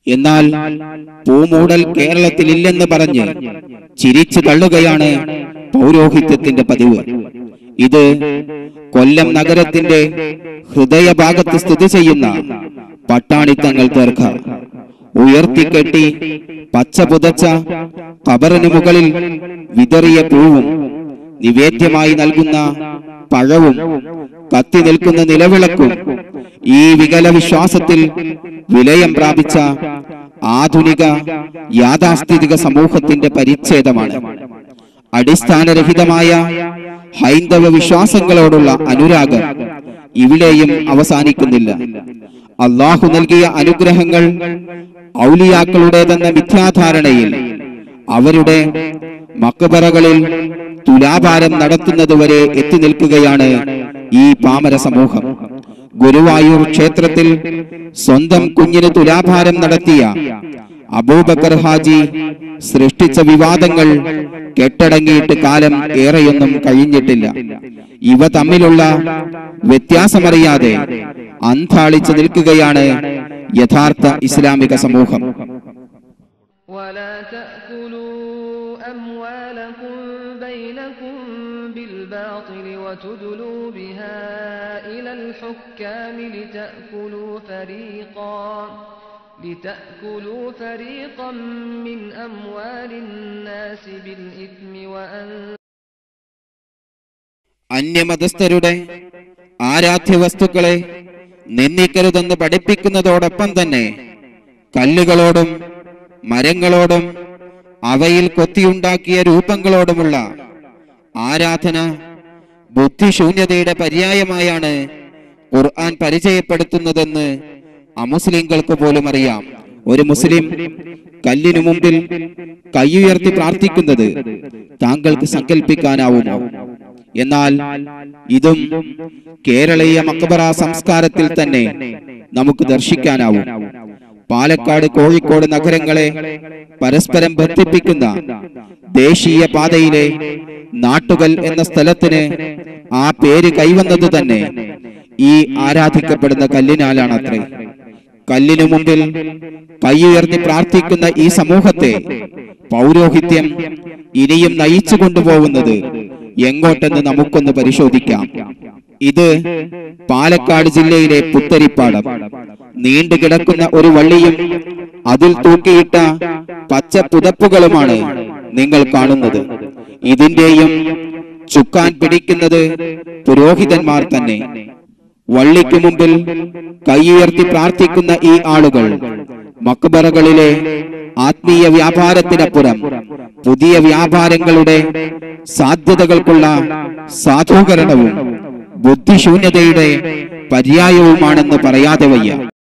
എന്നാൽ പൂമൂടൽ കേരളത്തിലില്ലെന്ന് പറഞ്ഞ് ചിരിച്ചു തള്ളുകയാണ് പൗരോഹിത്യത്തിന്റെ പതിവ് ഇത് കൊല്ലം നഗരത്തിന്റെ ഹൃദയഭാഗത്ത് സ്ഥിതി ചെയ്യുന്ന പട്ടാണിത്തങ്ങൾ തീർക്ക ഉയർത്തിക്കെട്ടി പച്ച പുതച്ച കബറിന് മുകളിൽ വിതറിയ പൂവും നിവേദ്യമായി നൽകുന്ന പഴവും കത്തി നിൽക്കുന്ന നിലവിളക്കും ഈ വികല വിശ്വാസത്തിൽ വിലയം പ്രാപിച്ച ആധുനിക യാഥാസ്ഥിതിക സമൂഹത്തിന്റെ പരിച്ഛേദമാണ് അടിസ്ഥാനരഹിതമായ ഹൈന്ദവ വിശ്വാസങ്ങളോടുള്ള അനുരാഗം ഇവിടെയും അവസാനിക്കുന്നില്ല അള്ളാഹു നൽകിയ അനുഗ്രഹങ്ങൾ ഔലിയാക്കളുടേതെന്ന മിഥ്യാധാരണയിൽ അവരുടെ മക്കബറകളിൽ തുലാഭാരം നടത്തുന്നതുവരെ എത്തി നിൽക്കുകയാണ് ഈ പാമര സമൂഹം ഗുരുവായൂർ ക്ഷേത്രത്തിൽ സ്വന്തം കുഞ്ഞിന് തുലാഭാരം നടത്തിയ അബൂബക്കർ ഹാജി സൃഷ്ടിച്ച വിവാദങ്ങൾ കെട്ടടങ്ങിയിട്ട് കാലം ഏറെയൊന്നും കഴിഞ്ഞിട്ടില്ല ഇവ തമ്മിലുള്ള വ്യത്യാസമറിയാതെ അന്താളിച്ചു നിൽക്കുകയാണ് യഥാർത്ഥ ഇസ്ലാമിക സമൂഹം ولا تأكلوا أموالكم بينكم بالباطل وتدلوا بها إلى الحكام لتأكلوا فريقا لتأكلوا فريقا من أموال الناس بالإثم وأنتم അന്യമതസ്ഥരുടെ ആരാധ്യ വസ്തുക്കളെ നിന്ദിക്കരുതെന്ന് പഠിപ്പിക്കുന്നതോടൊപ്പം തന്നെ കല്ലുകളോടും മരങ്ങളോടും അവയിൽ കൊത്തിയുണ്ടാക്കിയ രൂപങ്ങളോടുമുള്ള ആരാധന ബുദ്ധിശൂന്യതയുടെ പര്യായമായാണ് ഖുർആൻ പരിചയപ്പെടുത്തുന്നതെന്ന് അമുസ്ലിങ്ങൾക്ക് പോലും അറിയാം ഒരു മുസ്ലിം കല്ലിനു മുമ്പിൽ കൈയുയർത്തി പ്രാർത്ഥിക്കുന്നത് താങ്കൾക്ക് സങ്കല്പിക്കാനാവുമോ എന്നാൽ ഇതും കേരളീയ മക്കബറ സംസ്കാരത്തിൽ തന്നെ നമുക്ക് ദർശിക്കാനാവും പാലക്കാട് കോഴിക്കോട് നഗരങ്ങളെ പരസ്പരം ബന്ധിപ്പിക്കുന്ന ദേശീയ പാതയിലെ നാട്ടുകൽ എന്ന സ്ഥലത്തിന് ആ പേര് കൈവന്നത് തന്നെ ഈ ആരാധിക്കപ്പെടുന്ന കല്ലിനാലാണത്രേ കല്ലിനു മുമ്പിൽ കൈയുയർത്തി പ്രാർത്ഥിക്കുന്ന ഈ സമൂഹത്തെ പൗരോഹിത്യം ഇനിയും നയിച്ചു കൊണ്ടുപോകുന്നത് എങ്ങോട്ടെന്ന് നമുക്കൊന്ന് പരിശോധിക്കാം ഇത് പാലക്കാട് ജില്ലയിലെ പുത്തരിപ്പാടം നീണ്ടുകിടക്കുന്ന ഒരു വള്ളിയും അതിൽ തൂക്കിയിട്ട പച്ച പുതപ്പുകളുമാണ് നിങ്ങൾ കാണുന്നത് ഇതിന്റെയും ചുക്കാൻ പിടിക്കുന്നത് പുരോഹിതന്മാർ തന്നെ വള്ളിക്ക് മുമ്പിൽ കൈയുയർത്തി പ്രാർത്ഥിക്കുന്ന ഈ ആളുകൾ മക്ബറകളിലെ ആത്മീയ വ്യാപാരത്തിനപ്പുറം പുതിയ വ്യാപാരങ്ങളുടെ സാധ്യതകൾക്കുള്ള സാധൂകരണവും ബുദ്ധിശൂന്യതയുടെ പര്യായവുമാണെന്ന് പറയാതെ വയ്യ